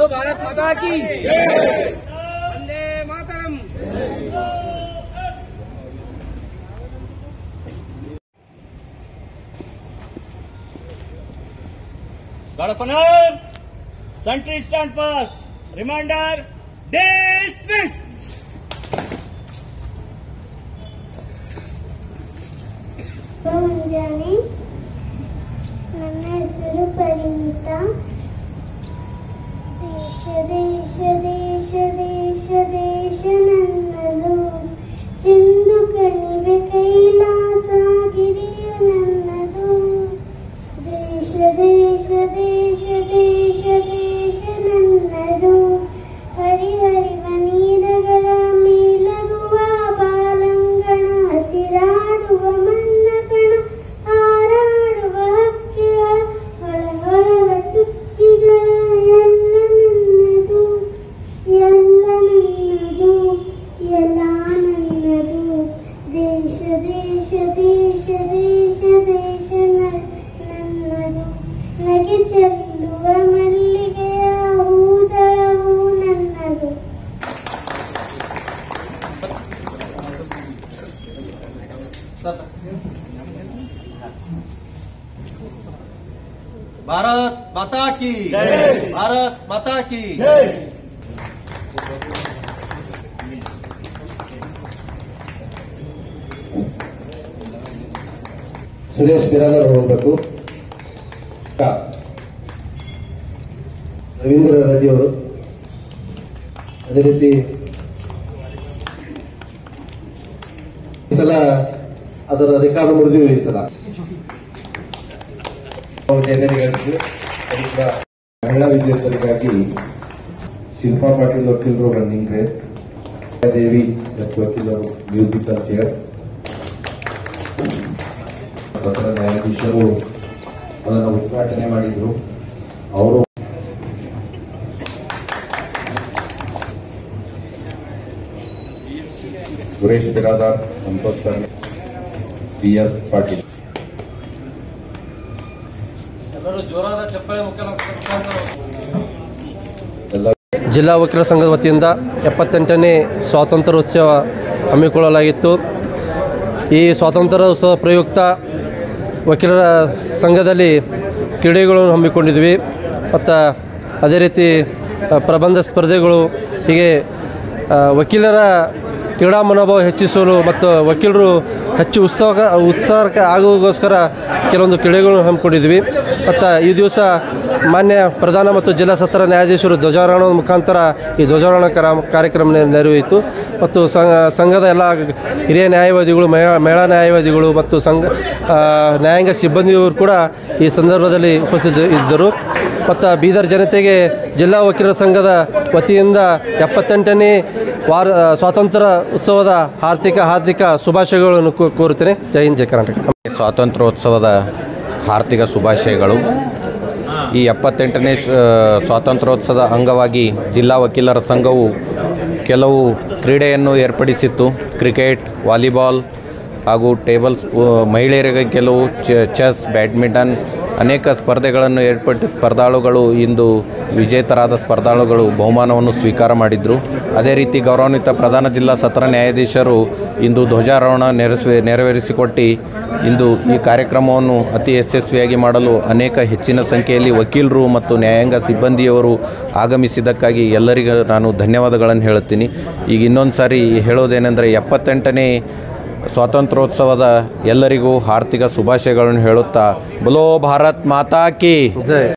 ಭಾರತ್ ಮಾತಾ ಕಿ ವಂದೇ ಮಾತರಂ Guard of honor, sentry stand pass. Reminder, dismiss. ಮುಂಜಾನೆ ನನ್ನ ಹೆಸರು ಪರಿಣಿತ ದೇಶ ದೇಶ ದೇಶ ದೇಶ ದೇಶ ನನ್ನದು ಸಿಂಧು ಕಣಿವೆ ಕೈಲಾಸ ಗಿರಿಯು ನನ್ನದು ದೇಶ ದೇಶ ದೇಶ ದೇಶ ದೇಶ ನನ್ನದು ಹರಿಹರಿವ ನೀರಗಳ ಮೇಲಗುವ ಬಾಲಂಗಣ ಹಸಿರಾಡುವ ಮನ್ನಕಣ ಹಾರಾಡುವ ಹಕ್ಕಿಗಳ ಹೊಳ ಹೊಳವ ಚುಕ್ಕಿಗಳ ಎಲ್ಲ ನನ್ನದು ಎಲ್ಲ ನನ್ನದು ಎಲ್ಲ ನನ್ನದು ದೇಶ ದೇಶ ದೇಶ ದೇಶ ದೇಶ ನ- ನನ್ನದು ನಗೆ ಚೆಲ್ಲುವ ಮಲ್ಲಿಗೆಯ ಹೂದಳವು ನನ್ನದು भारत माता की जय। भारत माता की ಸುರೇಶ್ ಬಿರಾದರ್ ಹೋಗ್ಬೇಕು ರವೀಂದ್ರ ರೆಡ್ಡಿ ಅವರು ಅದೇ ರೀತಿ ಈ ಸಲ ಅದರ ರೆಕಾರ್ಡ್ ಮುರಿದಿವಿ ಈ ಸಲ ನಾವು ಜಯಗಳಿಸಿದ್ವಿ ಅದರಿಂದ ಮಹಿಳಾ ವಿದ್ಯಾರ್ಥಿಗಳಿಗಾಗಿ ಶಿಲ್ಪಾ ಪಾಟೀಲ್ ವಕೀಲರು ರನ್ನಿಂಗ್ ರೇಸ್ ದೇವಿ ಎಸ್ ವಕೀಲರು ಮ್ಯೂಸಿಕಲ್ ಚೇರ್ ಸತ್ರ ನ್ಯಾಯಾಧೀಶರು ಅದನ್ನು ಉದ್ಘಾಟನೆ ಮಾಡಿದ್ರು ಅವರು ಸುರೇಶ್ ಬಿರಾದಾರ್ ಸಂತೋಷ್ ಕರ್ಣೆ ಪಿ ಎಸ್ ಪಾಟೀಲ್ ಎಲ್ಲರೂ ಜೋರಾದ ಚಪ್ಪಾಳೆ ಮುಖ್ಯಮಂತ್ರಿ ಎಲ್ಲ ಜಿಲ್ಲಾ ವಕೀಲರ ಸಂಘದ ವತಿಯಿಂದ ಎಪ್ಪತ್ತೆಂಟನೇ ಸ್ವಾತಂತ್ರ್ಯೋತ್ಸವ ಹಮ್ಮಿಕೊಳ್ಳಲಾಗಿತ್ತು ಈ ಸ್ವಾತಂತ್ರ್ಯೋತ್ಸವ ಪ್ರಯುಕ್ತ ವಕೀಲರ ಸಂಘದಲ್ಲಿ ಕ್ರೀಡೆಗಳನ್ನು ಹಮ್ಮಿಕೊಂಡಿದ್ವಿ ಮತ್ತು ಅದೇ ರೀತಿ ಆ, ಪ್ರಬಂಧ ಸ್ಪರ್ಧೆಗಳು ಹೀಗೆ ಆ, ವಕೀಲರ ಕ್ರೀಡಾ ಮನೋಭಾವ ಹೆಚ್ಚಿಸಲು ಮತ್ತು ವಕೀಲರು ಹೆಚ್ಚು ಉತ್ಸಾಹ ಉತ್ಸಾಹಕ ಆಗುವಗೋಸ್ಕರ ಕೆಲವೊಂದು ಕ್ರೀಡೆಗಳನ್ನು ಹಮ್ಮಿಕೊಂಡಿದ್ವಿ ಮತ್ತು ಈ ದಿವಸ ಮಾನ್ಯ ಪ್ರಧಾನ ಮತ್ತು ಜಿಲ್ಲಾ ಸತ್ರ ನ್ಯಾಯಾಧೀಶರು ಧ್ವಜಾರೋಹಣದ ಮುಖಾಂತರ ಈ ಧ್ವಜಾರೋಹಣ ಕರ- ಕಾರ್ಯಕ್ರಮ ನೆ- ನೆರವೇರಿತು ಮತ್ತು ಸಂಘ- ಸಂಘದ ಎಲ್ಲ ಹಿರಿಯ ನ್ಯಾಯವಾದಿಗಳು ಮಹಿಳಾ ಮಹಿಳಾ ನ್ಯಾಯವಾದಿಗಳು ಮತ್ತು ಸಂಘ ಆ, ನ್ಯಾಯಾಂಗ ಸಿಬ್ಬಂದಿಯವರು ಕೂಡ ಈ ಸಂದರ್ಭದಲ್ಲಿ ಉಪಸ್ಥಿತ ಇದ್ದರು ಮತ್ತು ಬೀದರ್ ಜನತೆಗೆ ಜಿಲ್ಲಾ ವಕೀಲರ ಸಂಘದ ವತಿಯಿಂದ ಎಪ್ಪತ್ತೆಂಟನೇ ವಾರ ಸ್ವಾತಂತ್ರ್ಯ ಉತ್ಸವದ ಆರ್ಥಿಕ ಹಾರ್ದಿಕ ಶುಭಾಶಯಗಳನ್ನು ಕೋ- ಕೋರುತ್ತೇನೆ ಜೈ ಹಿಂದ್ ಜೈ ಕರ್ನಾಟಕ ಸ್ವಾತಂತ್ರ್ಯೋತ್ಸವದ ಹಾರ್ದಿಕ ಶುಭಾಶಯಗಳು ಈ ಎಪ್ಪತ್ತೆಂಟನೇ ಶ- ಸ್ವಾತಂತ್ರ್ಯೋತ್ಸವದ ಅಂಗವಾಗಿ ಜಿಲ್ಲಾ ವಕೀಲರ ಸಂಘವು ಕೆಲವು ಕ್ರೀಡೆಯನ್ನು ಏರ್ಪಡಿಸಿತ್ತು ಕ್ರಿಕೆಟ್ ವಾಲಿಬಾಲ್ ಹಾಗೂ ಟೇಬಲ್ ಸ್ಪೂ ಮಹಿಳೆಯರಿಗೆ ಕೆಲವು ಚ- ಚೆಸ್ ಬ್ಯಾಡ್ಮಿಂಟನ್ ಅನೇಕ ಸ್ಪರ್ಧೆಗಳನ್ನು ಏರ್ಪಡಿಸಿ ಸ್ಪರ್ಧಾಳುಗಳು ಇಂದು ವಿಜೇತರಾದ ಸ್ಪರ್ಧಾಳುಗಳು ಬಹುಮಾನವನ್ನು ಸ್ವೀಕಾರ ಮಾಡಿದರು ಅದೇ ರೀತಿ ಗೌರವಾನ್ವಿತ ಪ್ರಧಾನ ಜಿಲ್ಲಾ ಸತ್ರ ನ್ಯಾಯಾಧೀಶರು ಇಂದು ಧ್ವಜಾರೋಹಣ ನೆರವೇರಿಸಿ ನೆರವೇರಿಸಿಕೊಟ್ಟು ಇಂದು ಈ ಕಾರ್ಯಕ್ರಮವನ್ನು ಅತಿ ಯಶಸ್ವಿಯಾಗಿ ಮಾಡಲು ಅನೇಕ ಹೆಚ್ಚಿನ ಸಂಖ್ಯೆಯಲ್ಲಿ ವಕೀಲರು ಮತ್ತು ನ್ಯಾಯಾಂಗ ಸಿಬ್ಬಂದಿಯವರು ಆಗಮಿಸಿದ್ದಕ್ಕಾಗಿ ಎಲ್ಲರಿಗೂ ನಾನು ಧನ್ಯವಾದಗಳನ್ನು ಹೇಳುತ್ತೀನಿ ಈಗ ಇನ್ನೊಂದು ಸಾರಿ ಹೇಳೋದೇನೆಂದರೆ ಎಪ್ಪತ್ತೆಂಟನೇ ಸ್ವಾತಂತ್ರ್ಯೋತ್ಸವದ ಎಲ್ಲರಿಗೂ ಆರ್ಥಿಕ ಶುಭಾಶಯಗಳನ್ನು ಹೇಳುತ್ತಾ ಬಲೋ ಭಾರತ್ ಮಾತಾ ಕಿ ಜೈ